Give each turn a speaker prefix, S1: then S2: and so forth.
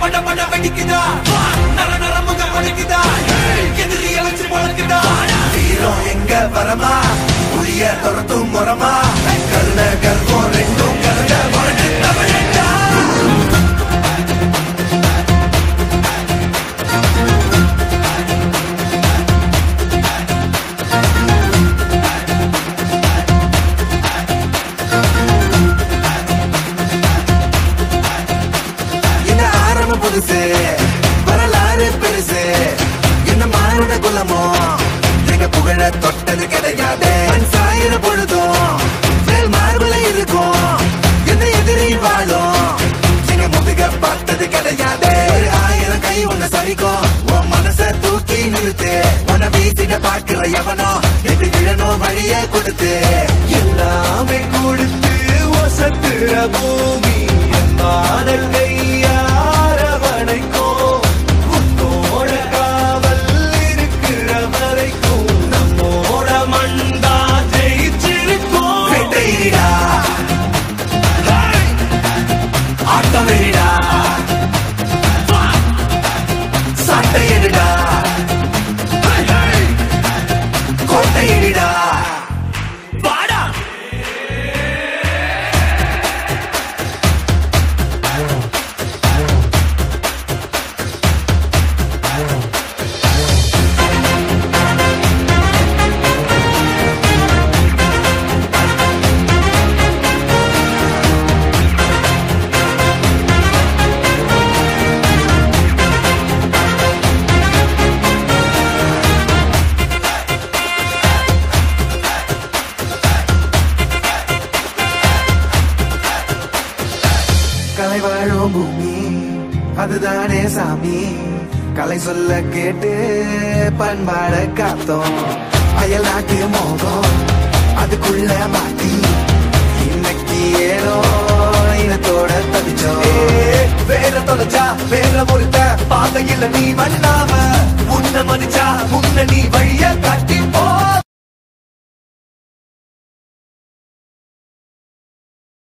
S1: பட பட வெடிக்குதா நர நரமுக வலிக்குதா எதிரிய வச்சு பழக்குதா வீரம் எங்க வரமா புளிய துரத்தும் முறமா கருண கர்வம் ரெண்டும் கருண வாழ்ந்து தமிழண்டா இந்த ஆரம்பம் புதுசு வரலாறு பெருசு என்ன மானுட குலமோ எங்க புகழ தொட்டது கிடையாது மண் சாயிர பொழுதும் மேல் மார்புல இருக்கும் எந்த எதிரி வாழும் எங்க முதுக பார்த்தது கிடையாது ஒரு ஆயிரம் கை ஒண்ணு சரிக்கும் உன் மனச தூக்கி நிறுத்து உன வீசிட பாக்குற எவனோ எது விழணும் வழிய கொடுத்து எல்லாமே கொடுத்து ஒசத்துற பூமி மாடல் கையார வணைக்கும் உன்னோட காவல் இருக்கிற வரைக்கும் நம்மோட மண்டா ஜெயிச்சிருக்கும் வெட்டையிடா ஆட்டம் வெளிடா சட்டையிடா கோட்டையிடா வாடா கலை வாழும் பூமி அதுதானே சாமி கலை சொல்ல கேட்டு பண்பாட காத்தோம் அயல் நாட்டு மோகம் அதுக்குள்ள மாட்டி இன்னைக்கு ஏனோ இனத்தோட தவிச்சோம் வேற தொலைச்சா வேற ஒருத்த பாதையில நீ மண்ணாம உன்ன மதிச்சா முன்ன நீ